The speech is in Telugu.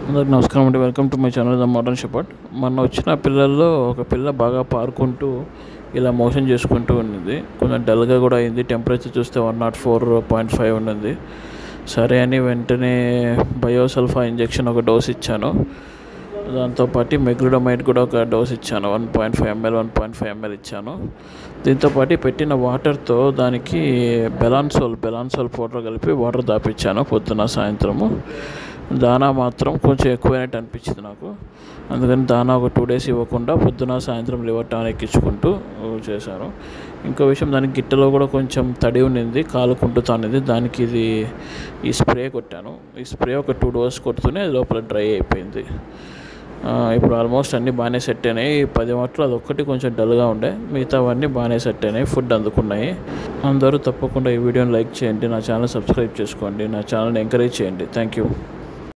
అందరికి నమస్కారం అండి welcome to my channel the modern shepherd మొన్న వచ్చిన పిల్లల్లో ఒక పిల్ల బాగా పారుకుంటూ ఇలా మోషన్ చేసుకుంటూ ఉన్నది కొంచెం డల్గా కూడా అయింది టెంపరేచర్ చూస్తే one nought four point five ఉన్నది సరే అని వెంటనే బయోసల్ఫా ఇంజెక్షన్ ఒక డోస్ ఇచ్చాను దాంతోపాటు మెగ్లుడమైడ్ కూడా ఒక డోస్ ఇచ్చాను one point five ML one point five ML ఇచ్చాను దీంతోపాటు పెట్టిన వాటర్తో దానికి బెలాన్సోల్ బెలాన్సోల్ పౌడర్ కలిపి వాటర్ దాపించాను పొద్దున సాయంత్రము దానా మాత్రం కొంచెం ఎక్కువైనట్టు అనిపించింది నాకు అందుకని దానా ఒక టూ డేస్ ఇవ్వకుండా పొద్దున సాయంత్రం లివర్ టానిక్ ఇచ్చుకుంటూ చేశాను ఇంకో విషయం దానికి గిట్టలో కూడా కొంచెం తడి ఉన్నింది కాలుకుంటూ తానిది దానికి ఇది ఈ స్ప్రే కొట్టాను ఈ స్ప్రే ఒక టూ డోస్ కొడుతూనే లోపల డ్రై అయిపోయింది ఆ, ఇప్పుడు ఆల్మోస్ట్ అన్నీ బాగానే సెట్ అయినాయి ఈ పది మాటలు అది ఒక్కటి కొంచెం డల్గా ఉండే మిగతావన్నీ బాగానే సెట్ అయినాయి ఫుడ్ అందుకున్నాయి అందరూ తప్పకుండా ఈ వీడియోని లైక్ చేయండి నా ఛానల్ సబ్స్క్రైబ్ చేసుకోండి నా ఛానల్ని ఎంకరేజ్ చేయండి థ్యాంక్ యూ